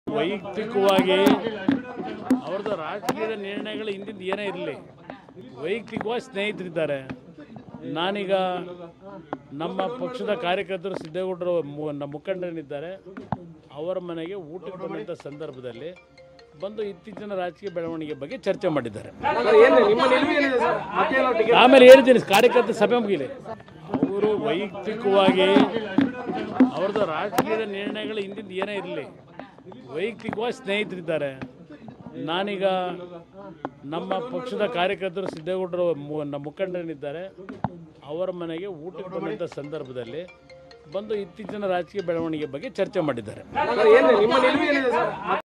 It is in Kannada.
ವೈಯಕ್ತಿಕವಾಗಿ ಅವ್ರದ್ದು ರಾಜಕೀಯದ ನಿರ್ಣಯಗಳು ಹಿಂದಿಂದ ಏನೇ ಇರಲಿ ವೈಯಕ್ತಿಕವಾಗಿ ಸ್ನೇಹಿತರಿದ್ದಾರೆ ನಾನೀಗ ನಮ್ಮ ಪಕ್ಷದ ಕಾರ್ಯಕರ್ತರು ಸಿದ್ದೇಗೌಡರು ಮು- ನಮ್ಮ ಮುಖಂಡರೇನಿದ್ದಾರೆ ಅವರ ಮನೆಗೆ ಊಟಕ್ಕೆ ಬಂದಂಥ ಸಂದರ್ಭದಲ್ಲಿ ಬಂದು ಇತ್ತೀಚಿನ ರಾಜಕೀಯ ಬೆಳವಣಿಗೆ ಬಗ್ಗೆ ಚರ್ಚೆ ಮಾಡಿದ್ದಾರೆ ಏನು ನಿಮ್ಮ ನಿಲುವು ಏನಿದೆ ಸರ್ ಮತ್ತೇನೋ ಟಿಕೆಟ್ ಆಮೇಲೆ ಹೇಳ್ತೀನಿ ಕಾರ್ಯಕರ್ತ ಸಭೆ ಮುಗಿಲಿ ಅವರು ವೈಯಕ್ತಿಕವಾಗಿ ಅವ್ರದ್ದು ರಾಜಕೀಯದ ನಿರ್ಣಯಗಳು ಹಿಂದಿಂದ ಏನೇ ಇರಲಿ ವೈಯಕ್ತಿಕವಾಗಿ ಸ್ನೇಹಿತರಿದ್ದಾರೆ ನಾನೀಗ ನಮ್ಮ ಪಕ್ಷದ ಕಾರ್ಯಕರ್ತರು ಸಿದ್ದೇಗೌಡರು ಮು- ನಮ್ಮ ಮುಖಂಡರೇನಿದ್ದಾರೆ ಅವರ ಮನೆಗೆ ಊಟಕ್ಕೆ ಬಂದಂಥ ಸಂದರ್ಭದಲ್ಲಿ ಬಂದು ಇತ್ತೀಚಿನ ರಾಜಕೀಯ ಬೆಳವಣಿಗೆ ಬಗ್ಗೆ ಚರ್ಚೆ ಮಾಡಿದ್ದಾರೆ ಏನು ನಿಮ್ಮ ನಿಲುವು ಏನಿದೆ ಸರ್